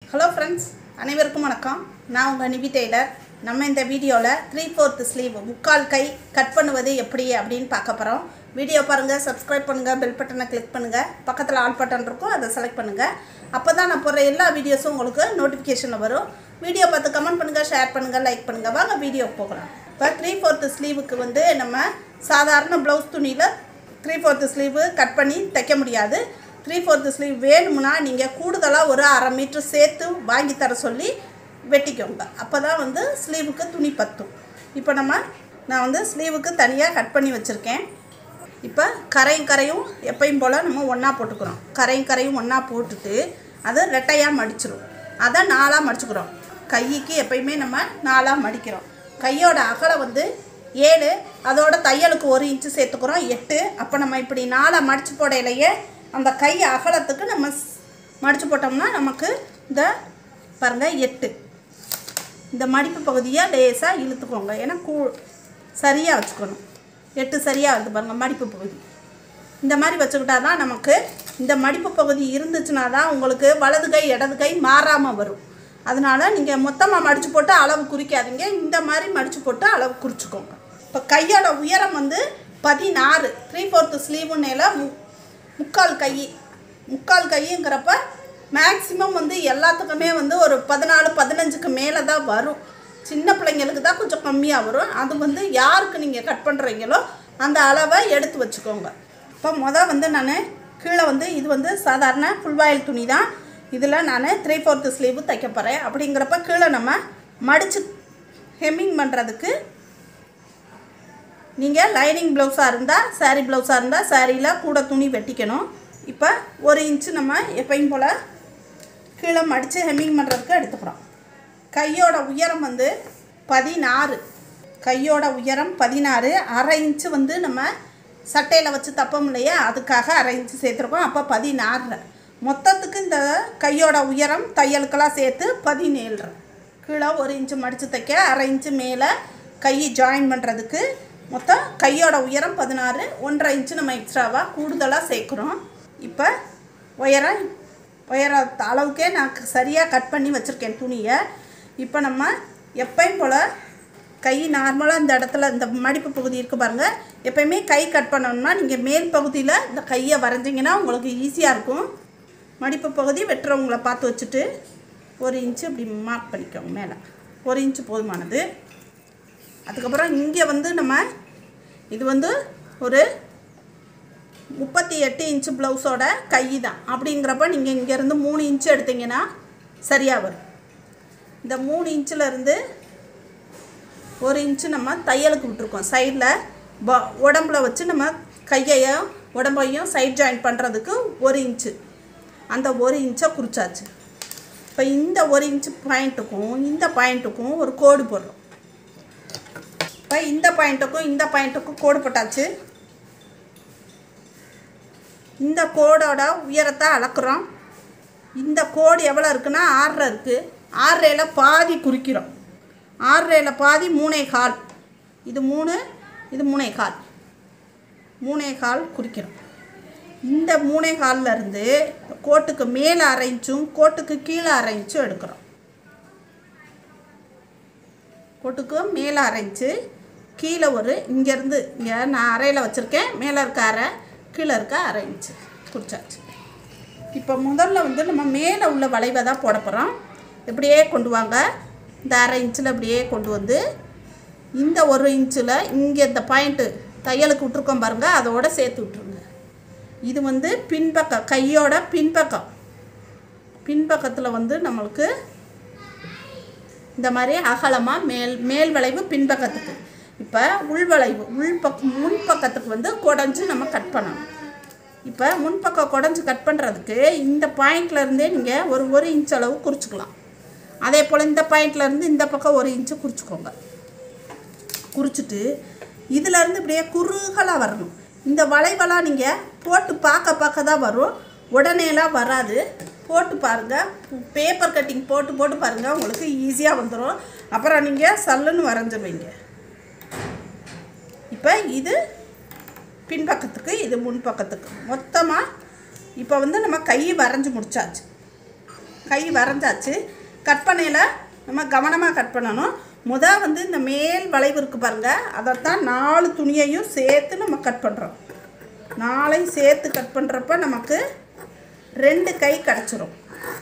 hello friends அனைவருக்கும் வணக்கம் நான் உங்கள் நிவி டெய்லர் நம்ம இந்த வீடியோவில் த்ரீ ஃபோர்த்து ஸ்லீவ் முக்கால் கை கட் பண்ணுவது எப்படி அப்படின்னு பார்க்க போகிறோம் வீடியோ பாருங்கள் சப்ஸ்கிரைப் பண்ணுங்கள் பெல் பட்டனை கிளிக் பண்ணுங்கள் பக்கத்தில் ஆல் பட்டன் இருக்கும் அதை செலக்ட் பண்ணுங்கள் அப்போ தான் நான் போடுற எல்லா வீடியோஸும் உங்களுக்கு நோட்டிஃபிகேஷனில் வரும் வீடியோ பார்த்து கமெண்ட் பண்ணுங்கள் ஷேர் பண்ணுங்கள் லைக் பண்ணுங்கள் வாங்க வீடியோ போகலாம் இப்போ த்ரீ ஃபோர்த்து ஸ்லீவுக்கு வந்து நம்ம சாதாரண ப்ளவுஸ் துணியில் த்ரீ ஃபோர்த்து ஸ்லீவு கட் பண்ணி தைக்க முடியாது த்ரீ ஃபோர்த்து ஸ்லீவ் வேணும்னா நீங்கள் கூடுதலாக ஒரு அரை மீட்ரு சேர்த்து வாங்கி தர சொல்லி வெட்டிக்கோங்க அப்போ தான் வந்து ஸ்லீவுக்கு துணி பத்தும் இப்போ நம்ம நான் வந்து ஸ்லீவுக்கு தனியாக கட் பண்ணி வச்சுருக்கேன் இப்போ கரையும் கரையும் எப்பயும் போல் நம்ம ஒன்றா போட்டுக்கிறோம் கரையும் கரையும் ஒன்றா போட்டுட்டு அதை ரெட்டையாக மடிச்சிரும் அதை நாலாக மடிச்சுக்கிறோம் கைக்கு எப்பயுமே நம்ம நாலாக மடிக்கிறோம் கையோட அகலம் வந்து ஏழு அதோட தையலுக்கு ஒரு இன்ச்சு சேர்த்துக்கிறோம் எட்டு அப்போ நம்ம இப்படி நாலாக மடித்து போடையிலேயே அந்த கை அகலத்துக்கு நம்ம ஸ்- மடித்து போட்டோம்னா நமக்கு இந்த பாருங்கள் எட்டு இந்த மடிப்பு பகுதியை லேசாக இழுத்துக்கோங்க ஏன்னா கூ சரியாக வச்சுக்கணும் எட்டு சரியாக வருது பாருங்கள் மடிப்பு பகுதி இந்த மாதிரி வச்சுக்கிட்டா தான் நமக்கு இந்த மடிப்பு பகுதி இருந்துச்சுன்னா தான் உங்களுக்கு வலது கை இடது கை மாறாமல் வரும் அதனால் நீங்கள் மொத்தமாக மடித்து போட்டு அளவு குறிக்காதீங்க இந்த மாதிரி மடித்து போட்டு அளவு குறிச்சிக்கோங்க இப்போ கையோட உயரம் வந்து பதினாறு த்ரீ ஃபோர்த்து ஸ்லீவுன்னேல மு முக்கால் கை முக்கால் கைங்கிறப்ப மேக்ஸிமம் வந்து எல்லாத்துக்குமே வந்து ஒரு பதினாலு பதினஞ்சுக்கு மேலே தான் வரும் சின்ன பிள்ளைங்களுக்கு தான் கொஞ்சம் கம்மியாக வரும் அது வந்து யாருக்கு நீங்கள் கட் பண்ணுறீங்களோ அந்த அளவை எடுத்து வச்சுக்கோங்க இப்போ மொதல் வந்து நான் கீழே வந்து இது வந்து சாதாரண ஃபுல்வாயில் துணி தான் இதில் நான் த்ரீ ஃபோர்த்து ஸ்லீவு தைக்க போகிறேன் அப்படிங்கிறப்ப கீழே நம்ம மடித்து ஹெம்மிங் பண்ணுறதுக்கு நீங்கள் லைனிங் ப்ளவுஸாக இருந்தால் saree ப்ளவுஸாக இருந்தால் சாரியில் கூட துணி வெட்டிக்கணும் இப்போ ஒரு இன்ச்சு நம்ம எப்பயும் போல் கீழே மடித்து ஹெம்மிங் பண்ணுறதுக்கு எடுத்துக்கிறோம் கையோட உயரம் வந்து பதினாறு கையோட உயரம் பதினாறு அரை இன்ச்சு வந்து நம்ம சட்டையில் வச்சு தப்போம் இல்லையா அதுக்காக அரை இன்ச்சு சேர்த்துருக்கோம் அப்போ பதினாறு மொத்தத்துக்கு இந்த கையோட உயரம் தையலுக்கெல்லாம் சேர்த்து பதினேழு கீழே ஒரு இன்ச்சு மடித்து தைக்க அரை இன்ச்சு மேலே கை ஜாயின் பண்ணுறதுக்கு மொத்தம் கையோட உயரம் பதினாறு ஒன்றரை இன்ச்சு நம்ம எக்ஸ்ட்ராவாக கூடுதலாக சேர்க்குறோம் இப்போ உயரம் உயர அளவுக்கே நான் சரியாக கட் பண்ணி வச்சுருக்கேன் துணியை இப்போ நம்ம எப்பயும் போல் கை நார்மலாக இந்த இடத்துல இந்த மடிப்பு பகுதி இருக்குது பாருங்கள் எப்பயுமே கை கட் பண்ணணும்னா நீங்கள் மேல் பகுதியில் இந்த கையை வரைஞ்சிங்கன்னா உங்களுக்கு ஈஸியாக இருக்கும் மடிப்பு பகுதி வெட்டுறவங்கள பார்த்து வச்சுட்டு ஒரு இன்ச்சு இப்படி மார்க் பண்ணிக்கோங்க மேலே ஒரு இன்ச்சு போதுமானது அதுக்கப்புறம் இங்கே வந்து நம்ம இது வந்து ஒரு முப்பத்தி எட்டு இன்ச்சு ப்ளவுஸோட கை தான் அப்படிங்கிறப்ப நீங்கள் இங்கேருந்து மூணு இன்ச்சு எடுத்தீங்கன்னா சரியாக வரும் இந்த மூணு இன்ச்சில் இருந்து ஒரு இன்ச்சு நம்ம தையலுக்கு விட்டுருக்கோம் சைடில் ப உடம்புல வச்சு நம்ம கையையும் உடம்பையும் சைட் ஜாயின் பண்ணுறதுக்கு ஒரு இன்ச்சு அந்த ஒரு இன்ச்சை குறிச்சாச்சு இப்போ இந்த ஒரு இன்ச்சு பாயிண்ட்டுக்கும் இந்த பாயிண்ட்டுக்கும் ஒரு கோடு போடுறோம் இப்போ இந்த பாயிண்ட்டுக்கும் இந்த பாயிண்ட்டுக்கும் கோடு போட்டாச்சு இந்த கோடோட உயரத்தை அளக்குறோம் இந்த கோடு எவ்வளோ இருக்குன்னா ஆறரை இருக்குது ஆறரையில் பாதி குறிக்கிறோம் ஆறரையில் பாதி மூணே கால் இது மூணு இது மூணே கால் மூணே கால் குறிக்கிறோம் இந்த மூணே கால்ல இருந்து கோட்டுக்கு மேலே அரை இன்ச்சும் கோட்டுக்கு கீழே அரை இன்ச்சும் எடுக்கிறோம் கோட்டுக்கு மேலே அரை இன்ச்சு கீழே ஒரு இங்கேருந்து இங்கே நான் அரையில் வச்சுருக்கேன் மேலே இருக்க அரை கீழே இருக்க அரை இன்ச்சு குறிச்சாச்சு இப்போ முதல்ல வந்து நம்ம மேலே உள்ள வளைவை தான் போட போகிறோம் இப்படியே கொண்டு வாங்க இந்த அரை இன்ச்சில் இப்படியே கொண்டு வந்து இந்த ஒரு இன்ச்சில் இங்கே இந்த பாயிண்ட்டு தையலுக்கு விட்ருக்கோம் பாருங்கள் அதோட சேர்த்து விட்ருங்க இது வந்து பின்பக்கம் கையோட பின்பக்கம் பின்பக்கத்தில் வந்து நம்மளுக்கு இந்த மாதிரி அகலமாக மேல் மேல் வளைவு பின்பக்கத்துக்கு இப்போ உள்வளைவு உள் பக்கம் முன் பக்கத்துக்கு வந்து குடஞ்சி நம்ம கட் பண்ணணும் இப்போ முன்பக்கம் குடஞ்சி கட் பண்ணுறதுக்கு இந்த பாயிண்ட்ல இருந்தே நீங்கள் ஒரு ஒரு இன்ச் அளவு குறிச்சிக்கலாம் அதே போல் இந்த பாயிண்ட்ல இருந்து இந்த பக்கம் ஒரு இன்ச்சு குறிச்சிக்கோங்க குறிச்சிட்டு இதிலேருந்து இப்படியே குறுகலாக வரணும் இந்த வளைவெல்லாம் நீங்கள் போட்டு பார்க்க பார்க்க தான் வரும் உடனேலாம் வராது போட்டு பாருங்கள் பேப்பர் கட்டிங் போட்டு போட்டு பாருங்கள் உங்களுக்கு ஈஸியாக வந்துடும் அப்புறம் நீங்கள் சல்லுன்னு வரைஞ்சிருவீங்க இப்போ இது பின்பக்கத்துக்கு இது முன்பக்கத்துக்கு மொத்தமாக இப்போ வந்து நம்ம கை வரைஞ்சி முடிச்சாச்சு கை வரைஞ்சாச்சு கட் பண்ணையில் நம்ம கவனமாக கட் பண்ணணும் முத வந்து இந்த மேல் வளைவு இருக்குது பாருங்கள் அதைத்தான் நாலு துணியையும் சேர்த்து நம்ம கட் பண்ணுறோம் நாளையும் சேர்த்து கட் பண்ணுறப்ப நமக்கு ரெண்டு கை கிடச்சிரும்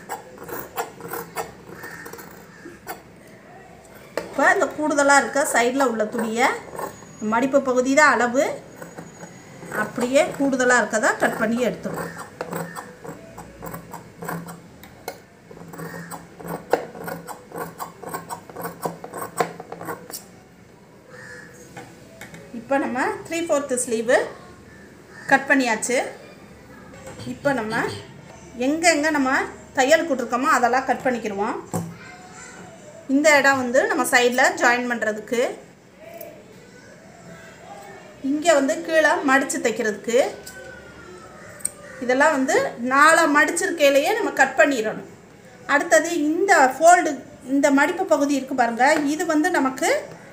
இப்போ இந்த கூடுதலாக இருக்க சைடில் உள்ள துணியை மடிப்பு பகுதி தான் அளவு அப்படியே கூடுதலாக இருக்கதா கட் பண்ணி எடுத்துருவோம் இப்போ நம்ம த்ரீ ஃபோர்த்து ஸ்லீவு கட் பண்ணியாச்சு இப்போ நம்ம எங்கே எங்கே நம்ம தையல் கூட்டிருக்கோமோ அதெல்லாம் கட் பண்ணிக்கிடுவோம் இந்த இடம் வந்து நம்ம சைடில் ஜாயின் பண்ணுறதுக்கு இங்கே வந்து கீழே மடித்து தைக்கிறதுக்கு இதெல்லாம் வந்து நாலாக மடிச்சிருக்கையிலேயே நம்ம கட் பண்ணிடணும் அடுத்தது இந்த ஃபோல்டு இந்த மடிப்பு பகுதி இருக்குது பாருங்கள் இது வந்து நமக்கு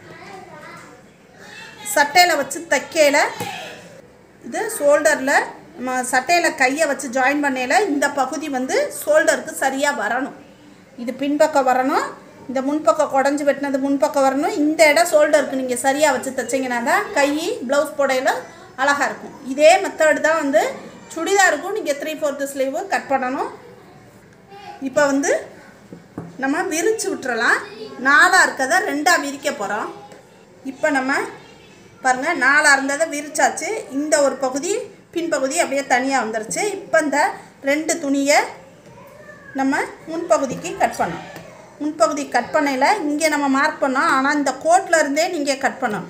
சட்டையில் வச்சு தைக்கையில் இது ஷோல்டரில் நம்ம சட்டையில் கையை வச்சு ஜாயின் பண்ணையில் இந்த பகுதி வந்து ஷோல்டருக்கு சரியாக வரணும் இது பின்பக்கம் வரணும் இந்த முன்பக்கம் குடஞ்சி வெட்டினது முன்பக்கம் வரணும் இந்த இடம் ஷோல்டருக்கு நீங்கள் சரியாக வச்சு தைச்சிங்கன்னா தான் கை ப்ளவுஸ் போடையில் அழகாக இருக்கும் இதே மெத்தடு தான் வந்து சுடிதாருக்கும் நீங்கள் த்ரீ ஃபோர்த்து ஸ்லீவு கட் பண்ணணும் இப்போ வந்து நம்ம விரித்து விட்டுறலாம் நாலாக இருக்கதை ரெண்டாக விரிக்க போகிறோம் இப்போ நம்ம பாருங்கள் நாலாக இருந்ததை விரிச்சாச்சு இந்த ஒரு பகுதி பின்பகுதி அப்படியே தனியாக வந்துருச்சு இப்போ இந்த ரெண்டு துணியை நம்ம முன்பகுதிக்கு கட் பண்ணோம் முன்பகுதி கட் பண்ணையில் இங்கே நம்ம மார்க் பண்ணோம் ஆனால் இந்த கோட்டில் இருந்தே நீங்கள் கட் பண்ணணும்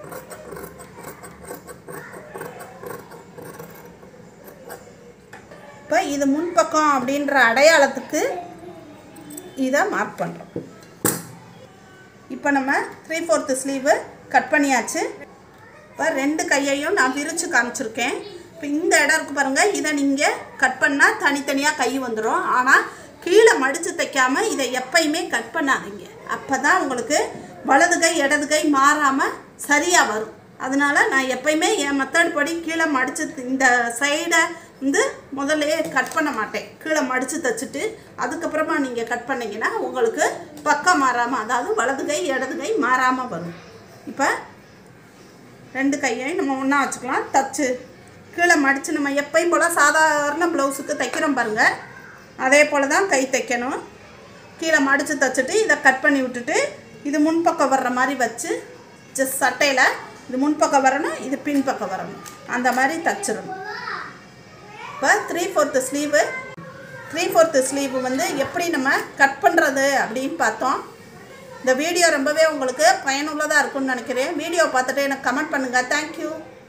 இப்போ இது முன்பக்கம் அப்படின்ற அடையாளத்துக்கு இதை மார்க் பண்ணுறோம் இப்போ நம்ம த்ரீ ஃபோர்த்து ஸ்லீவு கட் பண்ணியாச்சு இப்போ ரெண்டு கையையும் நான் விரித்து காமிச்சிருக்கேன் இப்போ இந்த இடம் இருக்குது பாருங்கள் இதை நீங்கள் கட் பண்ணால் தனித்தனியாக கை வந்துடும் ஆனால் கீழே மடித்து தைக்காம இதை எப்பயுமே கட் பண்ணாதீங்க அப்போ தான் உங்களுக்கு வலது கை இடது கை மாறாமல் சரியாக வரும் அதனால் நான் எப்பயுமே என் மெத்தட் படி கீழே மடித்து இந்த சைடை வந்து முதல்லையே கட் பண்ண மாட்டேன் கீழே மடித்து தைச்சிட்டு அதுக்கப்புறமா நீங்கள் கட் பண்ணிங்கன்னா உங்களுக்கு பக்கம் மாறாமல் அதாவது வலது கை இடது கை மாறாமல் வரும் இப்போ ரெண்டு கையையும் நம்ம ஒன்றா வச்சுக்கலாம் தச்சு கீழே மடித்து நம்ம எப்பயும் போல் சாதாரண ப்ளவுஸுக்கு தைக்கிறோம் பாருங்கள் அதே போல் தான் கை தைக்கணும் கீழே மடித்து தைச்சிட்டு இதை கட் பண்ணி விட்டுட்டு இது முன்பக்கம் வர்ற மாதிரி வச்சு ஜஸ்ட் சட்டையில் இது முன்பக்கம் வரணும் இது பின்பக்கம் வரணும் அந்த மாதிரி தச்சிடணும் இப்போ three fourth sleeve three fourth sleeve வந்து எப்படி நம்ம கட் பண்ணுறது அப்படின்னு பார்த்தோம் இந்த வீடியோ ரொம்பவே உங்களுக்கு பயனுள்ளதாக இருக்கும்னு நினைக்கிறேன் வீடியோ பார்த்துட்டு எனக்கு கமெண்ட் பண்ணுங்கள் தேங்க்யூ